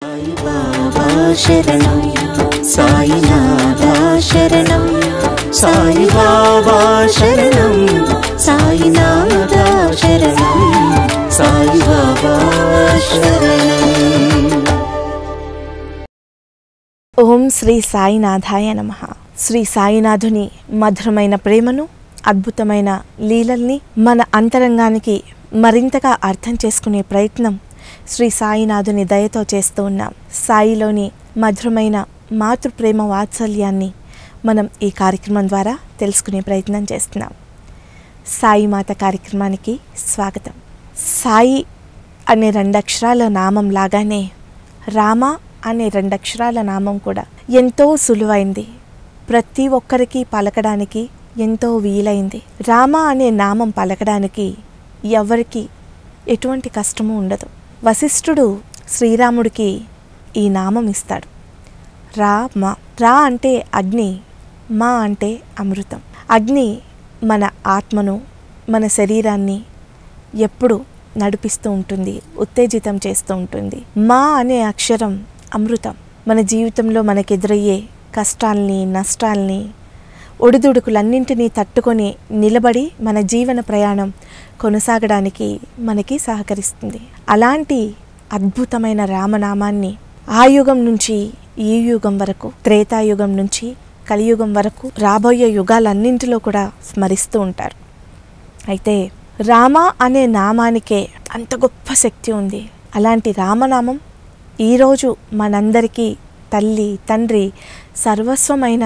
సాయి బాబా శరణం సాయినాథ శరణం సాయి బాబా శరణం సాయినాథ శరణం సాయి బాబా శరణం ఓం శ్రీ సాయినాథాయ నమ శ్రీ సాయినాథుని మధురమైన ప్రేమను అద్భుతమైన లీలల్ని మన అంతరంగానికి మరింతగా అర్థం చేసుకునే ప్రయత్నం శ్రీ సాయినాథుని దయతో చేస్తూ ఉన్నాం సాయిలోని మధురమైన మాతృప్రేమ వాత్సల్యాన్ని మనం ఈ కార్యక్రమం ద్వారా తెలుసుకునే ప్రయత్నం చేస్తున్నాం సాయి మాత కార్యక్రమానికి స్వాగతం సాయి అనే రెండక్షరాల నామం లాగానే రామ అనే రెండక్షరాల నామం కూడా ఎంతో సులువైంది ప్రతి ఒక్కరికి పలకడానికి ఎంతో వీలైంది రామ అనే నామం పలకడానికి ఎవరికి ఎటువంటి కష్టము ఉండదు వశిష్ఠుడు శ్రీరాముడికి ఈ నామం ఇస్తాడు రా మా రా అంటే అగ్ని మా అంటే అమృతం అగ్ని మన ఆత్మను మన శరీరాన్ని ఎప్పుడు నడిపిస్తూ ఉంటుంది ఉత్తేజితం చేస్తూ ఉంటుంది మా అనే అక్షరం అమృతం మన జీవితంలో మనకెదురయ్యే కష్టాల్ని నష్టాల్ని ఒడిదుడుకులన్నింటినీ తట్టుకొని నిలబడి మన జీవన ప్రయాణం కొనసాగడానికి మనకి సహకరిస్తుంది అలాంటి అద్భుతమైన రామనామాన్ని ఆ యుగం నుంచి ఈ యుగం వరకు త్రేతాయుగం నుంచి కలియుగం వరకు రాబోయే యుగాలన్నింటిలో కూడా స్మరిస్తూ ఉంటారు అయితే రామ అనే నామానికే అంత గొప్ప శక్తి ఉంది అలాంటి రామనామం ఈరోజు మనందరికీ తల్లి తండ్రి సర్వస్వమైన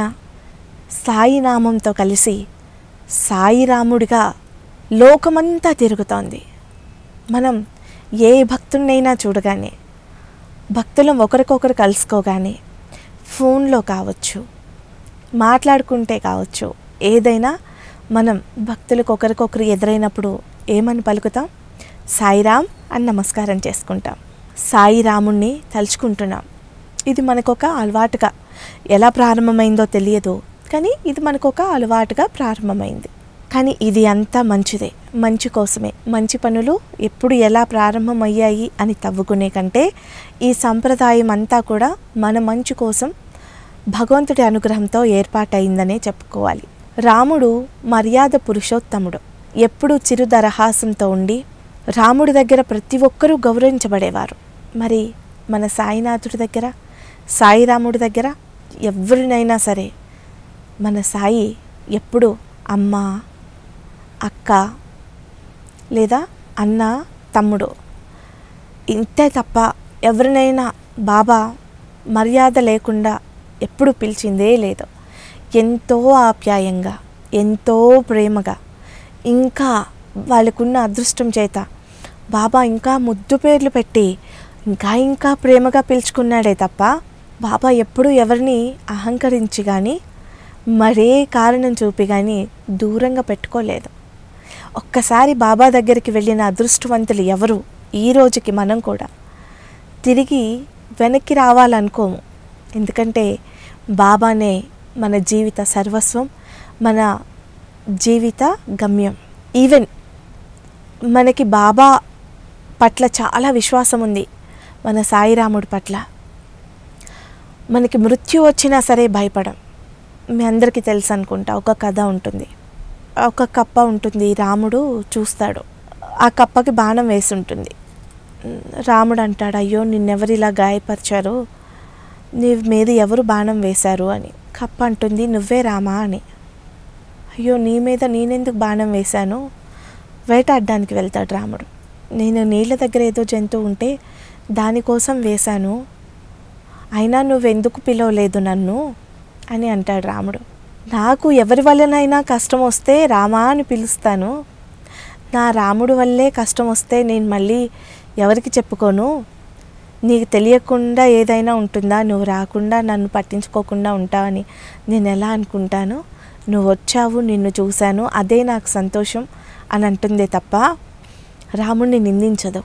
సాయినామంతో కలిసి సాయిరాముడిగా లోకమంతా తిరుగుతోంది మనం ఏ భక్తుడినైనా చూడగానే భక్తులం ఒకరికొకరు కలుసుకోగానే ఫోన్లో కావచ్చు మాట్లాడుకుంటే కావచ్చు ఏదైనా మనం భక్తులకు ఒకరికొకరు ఎదురైనప్పుడు ఏమని పలుకుతాం సాయిరామ్ అని నమస్కారం చేసుకుంటాం సాయిరాముణ్ణి తలుచుకుంటున్నాం ఇది మనకొక అలవాటుగా ఎలా ప్రారంభమైందో తెలియదు కానీ ఇది మనకొక అలవాటుగా ప్రారంభమైంది కానీ ఇది అంతా మంచిదే మంచి కోసమే మంచి పనులు ఎప్పుడు ఎలా ప్రారంభమయ్యాయి అని తవ్వుకునే కంటే ఈ సంప్రదాయం అంతా కూడా మన మంచి కోసం భగవంతుడి అనుగ్రహంతో ఏర్పాటైందనే చెప్పుకోవాలి రాముడు మర్యాద పురుషోత్తముడు ఎప్పుడూ చిరు దరహాసంతో ఉండి రాముడి దగ్గర ప్రతి ఒక్కరూ గౌరవించబడేవారు మరి మన సాయినాథుడి దగ్గర సాయిరాముడి దగ్గర ఎవరినైనా సరే మన సాయి ఎప్పుడు అమ్మ అక్క లేదా అన్న తమ్ముడు ఇంతే తప్ప ఎవరినైనా బాబా మర్యాద లేకుండా ఎప్పుడు పిలిచిందే లేదు ఎంతో ఆప్యాయంగా ఎంతో ప్రేమగా ఇంకా వాళ్ళకున్న అదృష్టం చేత బాబా ఇంకా ముద్దు పేర్లు పెట్టి ఇంకా ఇంకా ప్రేమగా పిలుచుకున్నాడే తప్ప బాబా ఎప్పుడు ఎవరిని అహంకరించి కానీ మరే కారణం చూపి కానీ దూరంగా పెట్టుకోలేదు ఒక్కసారి బాబా దగ్గరికి వెళ్ళిన అదృష్టవంతులు ఎవరు ఈ రోజుకి మనం కూడా తిరిగి వెనక్కి రావాలనుకోము ఎందుకంటే బాబానే మన జీవిత సర్వస్వం మన జీవిత గమ్యం ఈవెన్ మనకి బాబా పట్ల చాలా విశ్వాసం ఉంది మన సాయిరాముడి పట్ల మనకి మృత్యు వచ్చినా సరే భయపడం మీ అందరికీ తెలుసు అనుకుంటా ఒక కథ ఉంటుంది ఒక కప్ప ఉంటుంది రాముడు చూస్తాడు ఆ కప్పకి బాణం వేసి ఉంటుంది రాముడు అంటాడు అయ్యో నిన్నెవరు ఇలా గాయపరిచారు నీ మీద ఎవరు బాణం వేశారు అని కప్ప అంటుంది నువ్వే రామా అని అయ్యో నీ మీద నేనెందుకు బాణం వేశాను వేటాడడానికి వెళ్తాడు రాముడు నేను నీళ్ళ దగ్గర ఏదో జంతువు ఉంటే దానికోసం వేశాను అయినా నువ్వెందుకు పిలవలేదు నన్ను అని అంటాడు రాముడు నాకు ఎవరి వల్లనైనా కష్టం వస్తే రామా అని పిలుస్తాను నా రాముడు వల్లే కష్టం వస్తే నేను మళ్ళీ ఎవరికి చెప్పుకోను నీకు తెలియకుండా ఏదైనా ఉంటుందా నువ్వు రాకుండా నన్ను పట్టించుకోకుండా ఉంటావని నేను ఎలా అనుకుంటాను నువ్వు వచ్చావు నిన్ను చూశాను అదే నాకు సంతోషం అని అంటుందే తప్ప రాముడిని నిందించదు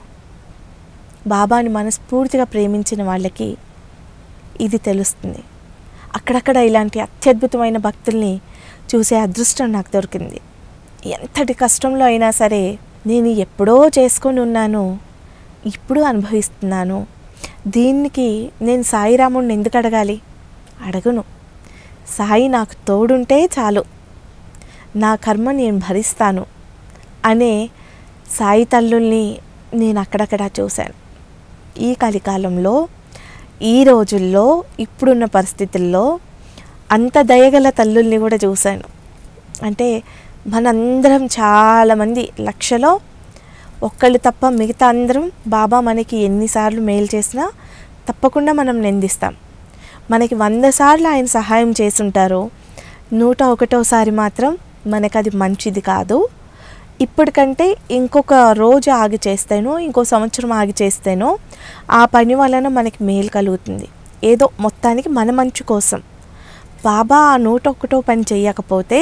బాబాని మనస్ఫూర్తిగా ప్రేమించిన వాళ్ళకి ఇది తెలుస్తుంది అక్కడక్కడ ఇలాంటి అత్యద్భుతమైన భక్తుల్ని చూసే అదృష్టం నాకు దొరికింది ఎంతటి కష్టంలో అయినా సరే నేను ఎప్పుడో చేసుకొని ఉన్నాను ఇప్పుడు అనుభవిస్తున్నాను దీనికి నేను సాయిరాముడిని ఎందుకు అడగాలి అడగను సాయి నాకు తోడుంటే చాలు నా కర్మ నేను భరిస్తాను అనే సాయి తల్లుల్ని నేను అక్కడక్కడ చూశాను ఈ కలికాలంలో ఈ రోజుల్లో ఇప్పుడున్న పరిస్థితుల్లో అంత దయగల తల్లుల్ని కూడా చూశాను అంటే మనందరం చాలామంది లక్షలో ఒక్కళ్ళు తప్ప మిగతా అందరం బాబా మనకి ఎన్నిసార్లు మేలు చేసినా తప్పకుండా మనం నిందిస్తాం మనకి వంద సార్లు ఆయన సహాయం చేసుంటారు నూట ఒకటోసారి మాత్రం మనకు అది మంచిది కాదు ఇప్పటికంటే ఇంకొక రోజు ఆగి చేస్తేనో ఇంకో సంవత్సరం ఆగి చేస్తేనో ఆ పని వలన మనకి మేలు కలుగుతుంది ఏదో మొత్తానికి మన మంచు కోసం బాబా ఆ నూట ఒకటో పని చేయకపోతే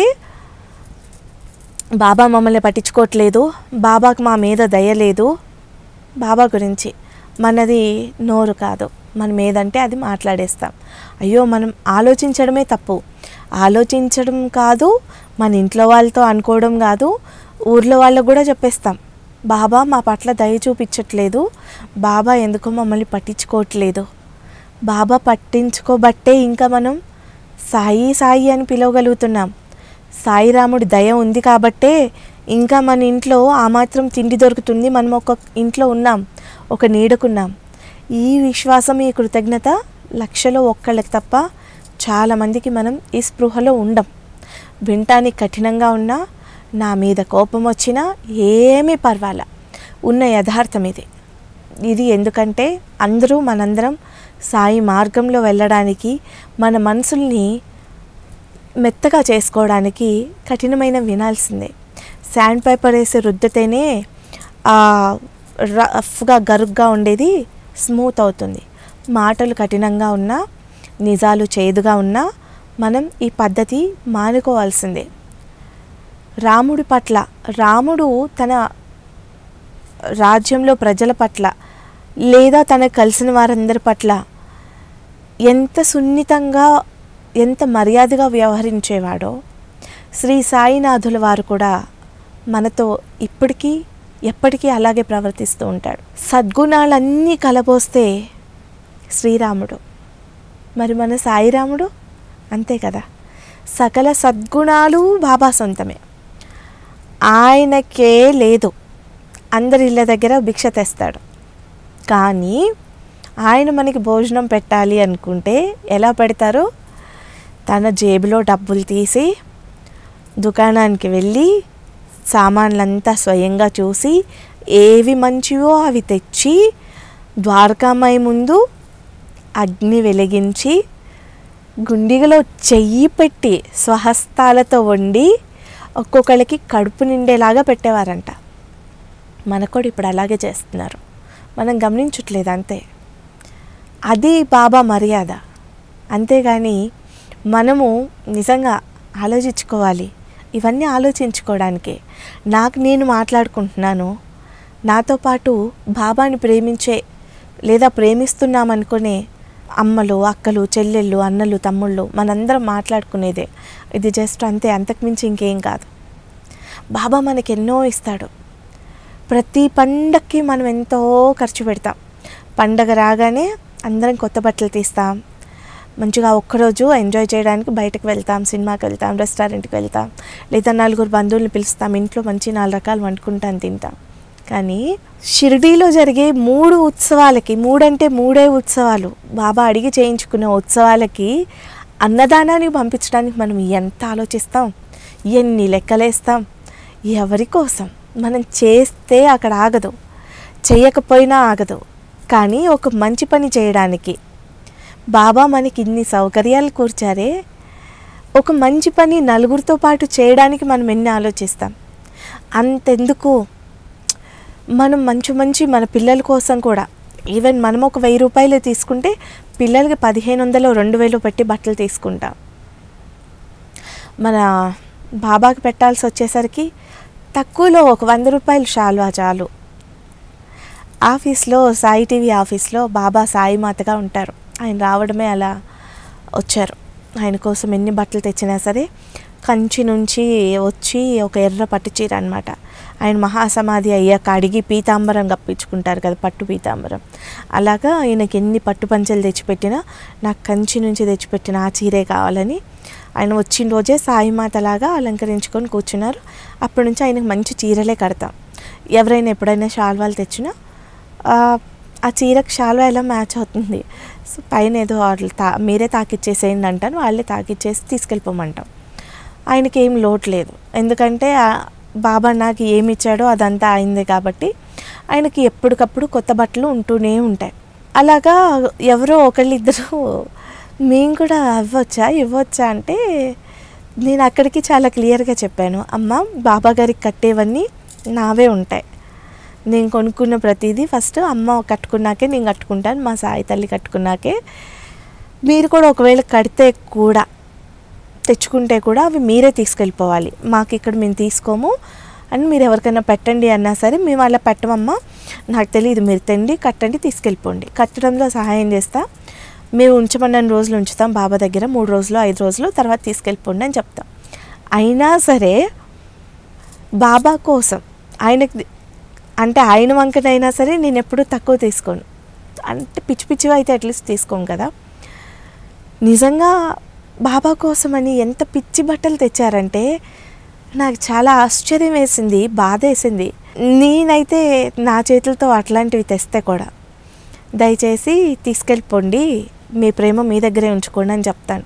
బాబా మమ్మల్ని పట్టించుకోవట్లేదు బాబాకు మా మీద దయ లేదు బాబా గురించి మనది నోరు కాదు మనం ఏదంటే అది మాట్లాడేస్తాం అయ్యో మనం ఆలోచించడమే తప్పు ఆలోచించడం కాదు మన ఇంట్లో వాళ్ళతో అనుకోవడం కాదు ఊర్లో వాళ్ళకు కూడా చెప్పేస్తాం బాబా మా పట్ల దయ చూపించట్లేదు బాబా ఎందుకో మమ్మల్ని పట్టించుకోవట్లేదు బాబా పట్టించుకోబట్టే ఇంకా మనం సాయి సాయి అని పిలవగలుగుతున్నాం సాయిరాముడి దయ ఉంది కాబట్టే ఇంకా మన ఇంట్లో ఆ మాత్రం తిండి దొరుకుతుంది మనం ఒక ఇంట్లో ఉన్నాం ఒక నీడకున్నాం ఈ విశ్వాసం ఈ కృతజ్ఞత లక్షలో ఒక్కళ్ళకి తప్ప చాలామందికి మనం ఈ స్పృహలో ఉండం వినటానికి కఠినంగా ఉన్నా నా మీద కోపం వచ్చినా ఏమీ పర్వాలా ఉన్న యథార్థం ఇది ఇది ఎందుకంటే అందరూ మనందరం సాయి మార్గంలో వెళ్ళడానికి మన మనసుల్ని మెత్తగా చేసుకోవడానికి కఠినమైన వినాల్సిందే శాండ్ పేపర్ వేసి రుద్దితేనే ఆ రఫ్గా గరుగ్గా ఉండేది స్మూత్ అవుతుంది మాటలు కఠినంగా ఉన్నా నిజాలు చేదుగా ఉన్నా మనం ఈ పద్ధతి మానుకోవాల్సిందే రాముడి పట్ల రాముడు తన రాజ్యంలో ప్రజల పట్ల లేదా తనకు కలిసిన వారందరి పట్ల ఎంత సున్నితంగా ఎంత మర్యాదగా వ్యవహరించేవాడో శ్రీ సాయినాథుల వారు కూడా మనతో ఇప్పటికీ ఎప్పటికీ అలాగే ప్రవర్తిస్తూ ఉంటాడు సద్గుణాలన్నీ కలబోస్తే శ్రీరాముడు మరి మన సాయిరాముడు అంతే కదా సకల సద్గుణాలు బాబా సొంతమే ఆయనకే లేదు అందరి ఇళ్ళ దగ్గర భిక్ష తెస్తాడు కానీ ఆయన మనకి భోజనం పెట్టాలి అనుకుంటే ఎలా పెడతారు తన జేబులో డబ్బులు తీసి దుకాణానికి వెళ్ళి సామాన్లంతా స్వయంగా చూసి ఏవి మంచివో అవి తెచ్చి ద్వారకామాయి ముందు అగ్ని వెలిగించి గుండిగలో చెయ్యి పెట్టి స్వహస్తాలతో వండి ఒక్కొక్కళ్ళకి కడుపు నిండేలాగా పెట్టేవారంట మనకు కూడా ఇప్పుడు అలాగే చేస్తున్నారు మనం గమనించట్లేదు అంతే అది బాబా మర్యాద అంతేగాని మనము నిజంగా ఆలోచించుకోవాలి ఇవన్నీ ఆలోచించుకోవడానికే నాకు నేను మాట్లాడుకుంటున్నాను నాతో పాటు బాబాని ప్రేమించే లేదా ప్రేమిస్తున్నామనుకునే అమ్మలు అక్కలు చెల్లెళ్ళు అన్నలు తమ్ముళ్ళు మనందరం మాట్లాడుకునేదే ఇది జస్ట్ అంతే అంతకుమించి ఇంకేం కాదు బాబా మనకి ఎన్నో ఇస్తాడు ప్రతి పండక్కి మనం ఎంతో ఖర్చు పెడతాం పండగ రాగానే అందరం కొత్త బట్టలు తీస్తాం మంచిగా ఒక్కరోజు ఎంజాయ్ చేయడానికి బయటకు వెళ్తాం సినిమాకి వెళ్తాం రెస్టారెంట్కి వెళ్తాం లేదా నలుగురు బంధువుల్ని పిలుస్తాం ఇంట్లో మంచి నాలుగు రకాలు వండుకుంటాం తింటాం కానీ షిరిడీలో జరిగే మూడు ఉత్సవాలకి మూడంటే మూడే ఉత్సవాలు బాబా అడిగి చేయించుకున్న ఉత్సవాలకి అన్నదానానికి పంపించడానికి మనం ఎంత ఆలోచిస్తాం ఎన్ని లెక్కలేస్తాం ఎవరి కోసం మనం చేస్తే అక్కడ ఆగదు చేయకపోయినా ఆగదు కానీ ఒక మంచి పని చేయడానికి బాబా మనకి ఇన్ని సౌకర్యాలు కూర్చారే ఒక మంచి పని నలుగురితో పాటు చేయడానికి మనం ఎన్ని ఆలోచిస్తాం అంతెందుకు మనం మంచి మంచి మన పిల్లల కోసం కూడా ఈవెన్ మనం ఒక వెయ్యి రూపాయలు తీసుకుంటే పిల్లలకి పదిహేను వందలు రెండు వేలు పెట్టి బట్టలు తీసుకుంటాం మన బాబాకి పెట్టాల్సి వచ్చేసరికి తక్కువలో ఒక వంద రూపాయలు షాల్వా చాలు ఆఫీస్లో సాయి టీవీ ఆఫీస్లో బాబా సాయి మాతగా ఉంటారు ఆయన రావడమే అలా వచ్చారు ఆయన కోసం ఎన్ని బట్టలు తెచ్చినా సరే కంచి నుంచి వచ్చి ఒక ఎర్ర పట్టు చీర అనమాట ఆయన మహాసమాధి అయ్యాక అడిగి పీతాంబరం కప్పించుకుంటారు కదా పట్టు పీతాంబరం అలాగా ఆయనకి ఎన్ని పట్టు పంచలు తెచ్చిపెట్టినా నాకు కంచి నుంచి తెచ్చిపెట్టిన ఆ చీరే కావాలని ఆయన వచ్చిన రోజే సాయిమాతలాగా అలంకరించుకొని కూర్చున్నారు అప్పటి నుంచి ఆయనకు మంచి చీరలే కడతాం ఎవరైనా ఎప్పుడైనా శాల్వాలు తెచ్చినా ఆ, ఆ చీరకు శాల్వా ఎలా మ్యాచ్ అవుతుంది సో పైన ఏదో వాళ్ళు తా మీరే తాకిచ్చేసేయండి అంటాను వాళ్ళే తాకిచ్చేసి తీసుకెళ్ళిపోమంటాం ఆయనకి ఏం లోటు లేదు ఎందుకంటే ఆ బాబా నాకు ఏమి ఇచ్చాడో అదంతా అయిందే కాబట్టి ఆయనకి ఎప్పటికప్పుడు కొత్త బట్టలు ఉంటూనే ఉంటాయి అలాగా ఎవరో ఒకళ్ళిద్దరు మేము కూడా అవ్వచ్చా ఇవ్వచ్చా అంటే నేను అక్కడికి చాలా క్లియర్గా చెప్పాను అమ్మ బాబా గారికి కట్టేవన్నీ నావే ఉంటాయి నేను కొనుక్కున్న ప్రతిదీ ఫస్ట్ అమ్మ కట్టుకున్నాకే నేను కట్టుకుంటాను మా సాయి తల్లి కట్టుకున్నాకే మీరు కూడా ఒకవేళ కడితే కూడా తెచ్చుకుంటే కూడా అవి మీరే తీసుకెళ్ళిపోవాలి మాకు ఇక్కడ మేము తీసుకోము అని మీరు ఎవరికైనా పెట్టండి అన్నా సరే మేము అలా పెట్టమమ్మా నాకు తెలియదు మీరు తెండి కట్టండి తీసుకెళ్ళిపోండి కట్టడంలో సహాయం చేస్తా మేము ఉంచమన్న రోజులు ఉంచుతాం బాబా దగ్గర మూడు రోజులు ఐదు రోజులు తర్వాత తీసుకెళ్ళిపోండి అని చెప్తాం అయినా సరే బాబా కోసం ఆయనకి అంటే ఆయన వంకనైనా సరే నేను ఎప్పుడూ తక్కువ తీసుకోను అంటే పిచ్చి పిచ్చివి అయితే అట్లీస్ట్ తీసుకోను కదా నిజంగా బాబా కోసమని ఎంత పిచ్చి బట్టలు తెచ్చారంటే నాకు చాలా ఆశ్చర్యం వేసింది బాధ వేసింది నేనైతే నా చేతులతో అట్లాంటివి తెస్తే కూడా దయచేసి తీసుకెళ్ళిపోండి మీ ప్రేమ మీ దగ్గరే ఉంచుకోండి అని చెప్తాను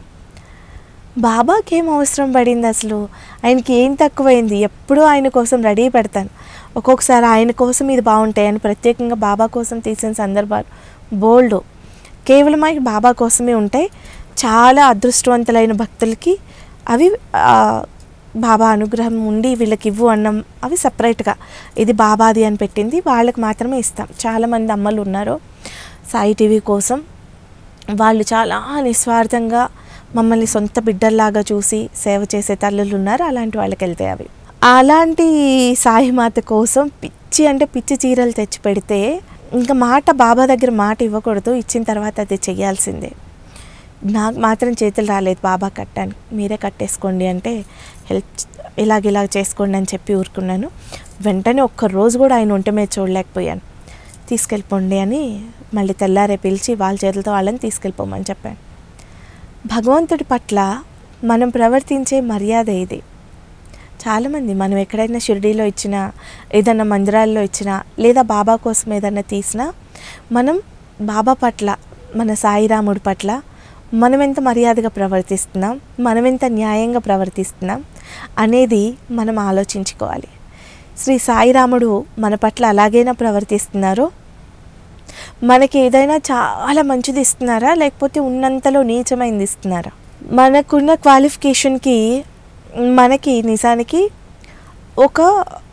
బాబాకి ఏం అవసరం పడింది అసలు ఆయనకి ఏం తక్కువైంది ఎప్పుడూ ఆయన కోసం రెడీ పెడతాను ఒక్కొక్కసారి ఆయన కోసం ఇది బాగుంటాయని ప్రత్యేకంగా బాబా కోసం తీసిన సందర్భాలు బోల్డ్ కేవలం అవి బాబా కోసమే ఉంటాయి చాలా అదృష్టవంతులైన భక్తులకి అవి ఆ, బాబా అనుగ్రహం ఉండి వీళ్ళకి ఇవ్వు అన్నం అవి సపరేట్గా ఇది బాబాది అని పెట్టింది వాళ్ళకి మాత్రమే ఇస్తాం చాలామంది అమ్మలు ఉన్నారు సాయి టీవీ కోసం వాళ్ళు చాలా నిస్వార్థంగా మమ్మల్ని సొంత బిడ్డల్లాగా చూసి సేవ చేసే తల్లులు ఉన్నారు అలాంటి వాళ్ళకి వెళ్తాయి అవి అలాంటి సాయిమాత కోసం పిచ్చి అంటే పిచ్చి చీరలు తెచ్చి పెడితే ఇంకా మాట బాబా దగ్గర మాట ఇవ్వకూడదు ఇచ్చిన తర్వాత అది చేయాల్సిందే నాకు మాత్రం చేతులు రాలేదు బాబా కట్టాను మీరే కట్టేసుకోండి అంటే హెల్ప్ ఇలాగ ఇలాగ చేసుకోండి అని చెప్పి ఊరుకున్నాను వెంటనే ఒక్క రోజు కూడా ఆయన ఒంటి మీద చూడలేకపోయాను తీసుకెళ్ళిపోండి అని మళ్ళీ తెల్లారే పిలిచి వాళ్ళ చేతులతో వాళ్ళని తీసుకెళ్ళిపోమని చెప్పాను భగవంతుడి పట్ల మనం ప్రవర్తించే మర్యాద ఇది చాలామంది మనం ఎక్కడైనా షిరిడీలో ఇచ్చినా ఏదైనా మందిరాల్లో ఇచ్చినా లేదా బాబా కోసం ఏదైనా తీసినా మనం బాబా పట్ల మన సాయిరాముడి పట్ల మనం ఎంత మర్యాదగా ప్రవర్తిస్తున్నాం మనం ఎంత న్యాయంగా ప్రవర్తిస్తున్నాం అనేది మనం ఆలోచించుకోవాలి శ్రీ సాయిరాముడు మన పట్ల అలాగైనా ప్రవర్తిస్తున్నారో మనకి ఏదైనా చాలా మంచిది ఇస్తున్నారా లేకపోతే ఉన్నంతలో నీచమైంది ఇస్తున్నారా మనకున్న క్వాలిఫికేషన్కి మనకి నిజానికి ఒక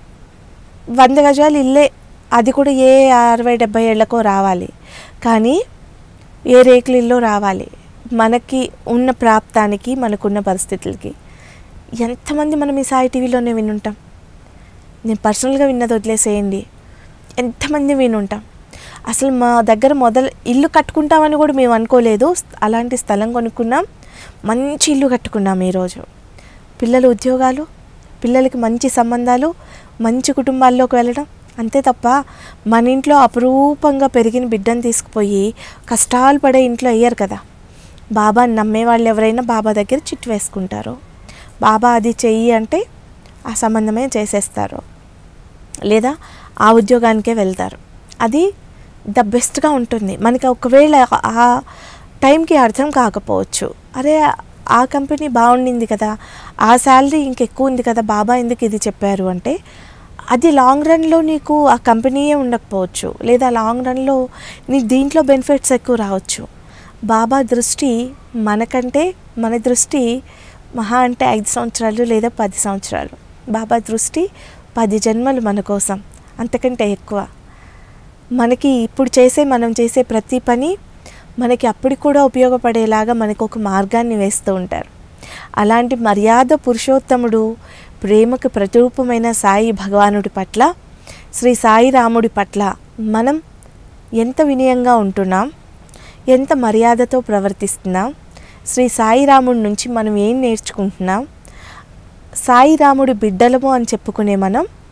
వంద గజాలు ఇల్లే అది కూడా ఏ అరవై డెబ్బై ఏళ్ళకో రావాలి కానీ ఏ రేకుల ఇల్లు రావాలి మనకి ఉన్న ప్రాప్తానికి మనకున్న పరిస్థితులకి ఎంతమంది మనం ఈ సాయి టీవీలోనే వినుంటాం నేను పర్సనల్గా విన్నది వదిలేసేయండి ఎంతమంది వినుంటాం అసలు మా దగ్గర మొదలు ఇల్లు కట్టుకుంటామని కూడా మేము అనుకోలేదు అలాంటి స్థలం కొనుక్కున్నాం మంచి ఇల్లు కట్టుకున్నాం ఈరోజు పిల్లల ఉద్యోగాలు పిల్లలకి మంచి సంబంధాలు మంచి కుటుంబాల్లోకి వెళ్ళడం అంతే తప్ప మన ఇంట్లో అపురూపంగా పెరిగిన బిడ్డను తీసుకుపోయి కష్టాలు పడే ఇంట్లో అయ్యారు కదా బాబాని నమ్మే వాళ్ళు ఎవరైనా బాబా దగ్గర చిట్టు వేసుకుంటారు బాబా అది చెయ్యి అంటే ఆ సంబంధమే చేసేస్తారు లేదా ఆ ఉద్యోగానికే వెళ్తారు అది ద బెస్ట్గా ఉంటుంది మనకి ఒకవేళ ఆ టైంకి అర్థం కాకపోవచ్చు అరే ఆ కంపెనీ బాగుండింది కదా ఆ శాలరీ ఇంకెక్కువ ఉంది కదా బాబా ఎందుకు ఇది చెప్పారు అంటే అది లాంగ్ రన్లో నీకు ఆ కంపెనీయే ఉండకపోవచ్చు లేదా లాంగ్ రన్లో నీకు దీంట్లో బెనిఫిట్స్ ఎక్కువ రావచ్చు బాబా దృష్టి మనకంటే మన దృష్టి మహా అంటే ఐదు సంవత్సరాలు లేదా పది సంవత్సరాలు బాబా దృష్టి పది జన్మలు మన కోసం అంతకంటే ఎక్కువ మనకి ఇప్పుడు చేసే మనం చేసే ప్రతి పని మనకి అప్పటికి కూడా ఉపయోగపడేలాగా మనకు ఒక మార్గాన్ని వేస్తూ ఉంటారు అలాంటి మర్యాద పురుషోత్తముడు ప్రేమకు ప్రతిరూపమైన సాయి భగవానుడి పట్ల శ్రీ సాయి రాముడి పట్ల మనం ఎంత వినయంగా ఉంటున్నాం ఎంత మర్యాదతో ప్రవర్తిస్తున్నాం శ్రీ సాయి రాముడి నుంచి మనం ఏం నేర్చుకుంటున్నాం సాయి రాముడి బిడ్డలము అని చెప్పుకునే మనం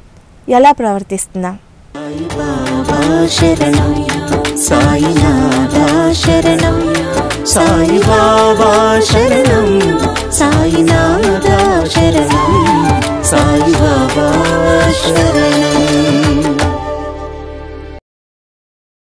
ఎలా ప్రవర్తిస్తున్నాం బాబా శరణం సాయినాథా శరణం సాయి బాబా శరణం సాయినాథా శరణం సాయి బాబా శరణం